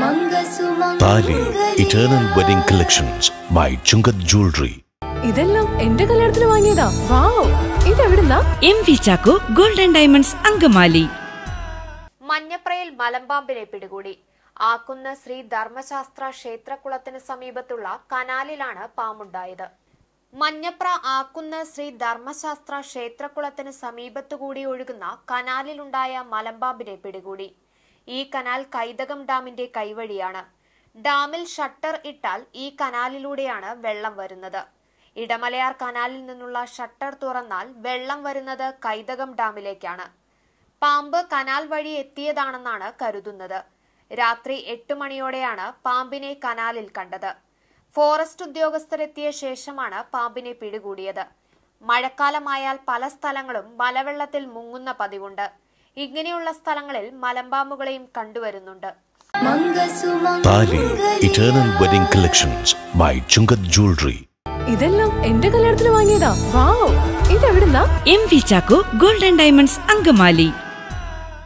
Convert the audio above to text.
താലി eternal wedding collections by Chungath jewellery ഇതെല്ലാം എന്റെ കല്യാണത്തിന് വാങ്ങിയതാ വാവ് ഇതെവിടുന്നാ M V Chacko golden diamonds Angamaly മഞ്ഞപ്രയിൽ മലമ്പാമ്പിനെ പിടികൂടി ആക്കുന്ന് ശ്രീ ധർമ്മശാസ്ത്ര ക്ഷേത്രക്കുളത്തിന് സമീപത്തുള്ള കനാലിലാണ് പാമ്പുണ്ടായത് മഞ്ഞപ്ര ആക്കുന്ന് ശ്രീ ധർമ്മശാസ്ത്ര ക്ഷേത്രക്കുളത്തിന് സമീപത്തുകൂടി ഒഴുകുന്ന കനാലിലുണ്ടായ മലമ്പാമ്പിനെ പിടികൂടി ഈ കനാൽ കൈതകം ഡാമിന്റെ കൈവഴിയാണ് ഡാമിൽ ഷട്ടർ ഇട്ടാൽ ഈ കനാലിലൂടെയാണ് വെള്ളം വരുന്നത് ഇടമലയാർ കനാലിൽ നിന്നുള്ള ഷട്ടർ തുറന്നാൽ വെള്ളം വരുന്നത് കൈതകം ഡാമിലേക്കാണ് പാമ്പ് കനാൽ വഴി എത്തിയതാണെന്നാണ് കരുതുന്നത് രാത്രി എട്ട് മണിയോടെയാണ് പാമ്പിനെ കനാലിൽ കണ്ടത് ഫോറസ്റ്റ് ഉദ്യോഗസ്ഥരെത്തിയ ശേഷമാണ് പാമ്പിനെ പിടികൂടിയത് മഴക്കാലമായാൽ പല സ്ഥലങ്ങളും മലവെള്ളത്തിൽ മുങ്ങുന്ന പതിവുണ്ട് ഇങ്ങനെയുള്ള സ്ഥലങ്ങളിൽ മലമ്പാമ്പുകളെയും കണ്ടുവരുന്നുണ്ട് Thali eternal wedding collections by Chungath jewellery ഇതെല്ലാം എന്റെ കല്യാണത്തിന് വാങ്ങിയതാ വാവ് ഇതെവിടുന്നാ M V Chacko golden diamonds Angamaly